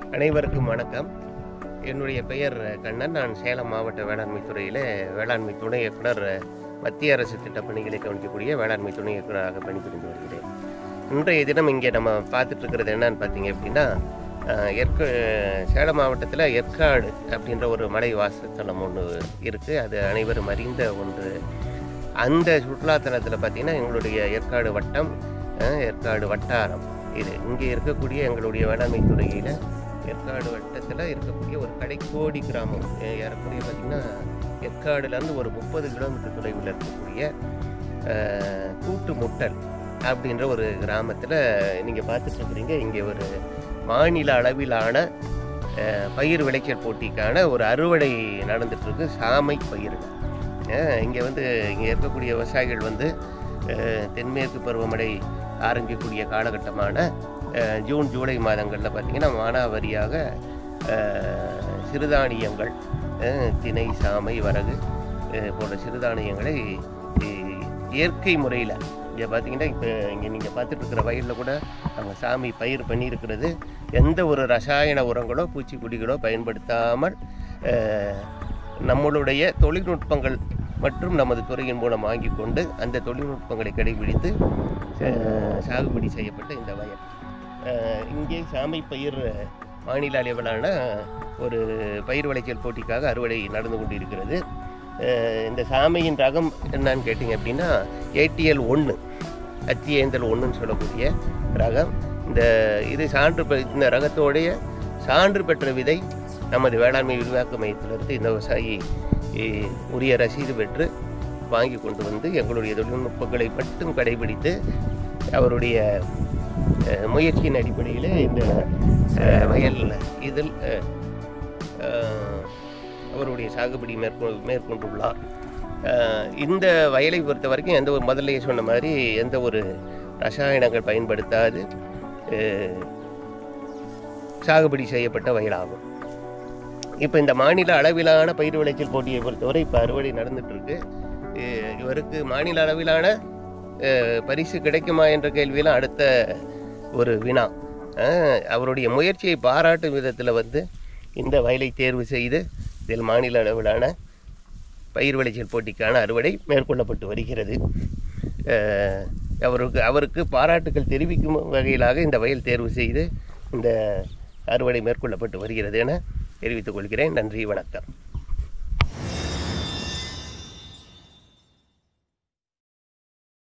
அனைவருக்கும் வணக்கம் என்னுடைய பெயர் கண்ணன் நான் சேலம் மாவட்ட வேளாண்மை துறையில் வேளாண்மை துணை இயக்குனர் மத்திய அரசு திட்ட பணிகளை கவனிக்கக்கூடிய வேளாண்மை துணை இயக்குனராக பணிபுரிந்து வருகிறேன் இன்றைய தினம் இங்கே நம்ம பார்த்துட்டு இருக்கிறது என்னன்னு பார்த்தீங்க அப்படின்னா அஹ், ஏற்க சேலம் மாவட்டத்தில் ஏற்காடு அப்படின்ற ஒரு மலை வாசத்தலம் ஒன்று இருக்குது அது அனைவரும் அறிந்த ஒன்று அந்த சுற்றுலாத்தலத்தில் பார்த்தீங்கன்னா எங்களுடைய ஏற்காடு வட்டம் அஹ், ஏற்காடு வட்டாரம் இது இங்கே இருக்கக்கூடிய எங்களுடைய வேளாண்மை துறையில் ஏற்காடு வட்டத்தில் இருக்கக்கூடிய ஒரு கடைக்கோடி கிராமம் அஹ், ஏறக்குறைய பார்த்திங்கன்னா ஏற்காடுலேருந்து ஒரு முப்பது கிலோமீட்டர் தொலைவில் இருக்கக்கூடிய அஹ், கூட்டு முட்டல் அப்படின்ற ஒரு கிராமத்தில் நீங்கள் பார்த்துட்டு இருக்கிறீங்க இங்கே ஒரு மாநில அளவிலான அஹ், பயிர் விளைச்சல் போட்டிக்கான ஒரு அறுவடை நடந்துட்டுருக்கு சாமை பயிர்கள் இங்கே வந்து இங்கே இருக்கக்கூடிய விவசாயிகள் வந்து அஹ், தென்மேற்கு பருவமழை ஆரம்பிக்கக்கூடிய காலகட்டமான அஹ், ஜூன் ஜூலை மாதங்களில் பார்த்திங்கன்னா மானாவாரியாக அஹ், சிறுதானியங்கள் அஹ், திணை சாமை வரகு அஹ், போன்ற சிறுதானியங்களை இ- இயற்கை முறையில் இங்கே பார்த்தீங்கன்னா இப்போ இங்கே நீங்கள் பார்த்துட்டு இருக்கிற வயலில் கூட அவங்க சாமி பயிர் பண்ணியிருக்கிறது எந்த ஒரு ரசாயன உரங்களோ பூச்சிக்கொடிகளோ பயன்படுத்தாமல் அஹ், நம்மளுடைய தொழில்நுட்பங்கள் மற்றும் நமது துறையின் மூலம் வாங்கி கொண்டு அந்த தொழில்நுட்பங்களை கடைபிடித்து அஹ், சாகுபடி செய்யப்பட்ட இந்த வயல் அஹ், இங்கே சாமை பயிர் மாநில அளவிலான ஒரு பயிர் விளைச்சல் போட்டிக்காக அறுவடை நடந்து கொண்டிருக்கிறது அஹ், இந்த சாமையின் ரகம் என்னன்னு கேட்டிங்க அப்படின்னா ஏடிஎல் ஒன்று அச்சி ஏந்தல் ஒன்றுன்னு சொல்லக்கூடிய ரகம் இந்த இது சான்று பெ- இந்த ரகத்தோடைய சான்று பெற்ற விதை நமது வேளாண்மை விரிவாக்க மையத்திலிருந்து இந்த விவசாயி இ, உரிய ரசீது பெற்று வாங்கி கொண்டு வந்து எங்களுடைய தொழில்நுட்பங்களை மட்டும் கடைபிடித்து அவருடைய அஹ், முயற்சியின் அடிப்படையில் இந்த அஹ், வயல் இதில் அஹ், அஹ், அவருடைய சாகுபடி மேற்கொ மேற்கொண்டுள்ளார் அஹ், இந்த வயலை பொறுத்த வரைக்கும் எந்த ஒரு முதல்லயே சொன்ன மாதிரி எந்த ஒரு ரசாயனங்கள் பயன்படுத்தாது அஹ், சாகுபடி செய்யப்பட்ட வயலாகும் இப்போ இந்த மாநில அளவிலான பயிர் விளைச்சல் போட்டியை பொறுத்தவரை இப்போ அறுவடை நடந்துட்டு இருக்கு அஹ், இவருக்கு மாநில அளவிலான அஹ், பரிசு கிடைக்குமா என்ற கேள்வியெல்லாம் அடுத்த ஒரு வினா அஹ், அவருடைய முயற்சியை பாராட்டும் விதத்தில் வந்து இந்த வயலை தேர்வு செய்து இதில் மாநில அளவிலான பயிர் விளைச்சல் போட்டிக்கான அறுவடை மேற்கொள்ளப்பட்டு வருகிறது அஹ், அவருக்கு அவருக்கு பாராட்டுக்கள் தெரிவிக்கும் வகையிலாக இந்த வயல் தேர்வு செய்து இந்த அறுவடை மேற்கொள்ளப்பட்டு வருகிறது என தெரிவித்துக் கொள்கிறேன் நன்றி வணக்கம்